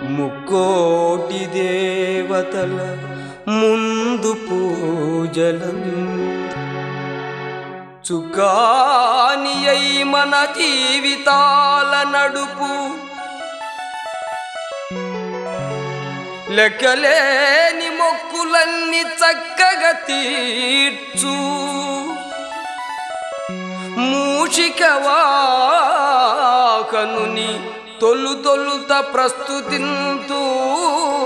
ముక్కోటి దేవతల ముందు పూజలం చుకాని అయి మన జీవితాల నడుపు లెక్కలేని మొక్కులన్నీ చక్కగా తీర్చు మూషికవాకనుని తొలు తొలుత ప్రస్తుతింతూ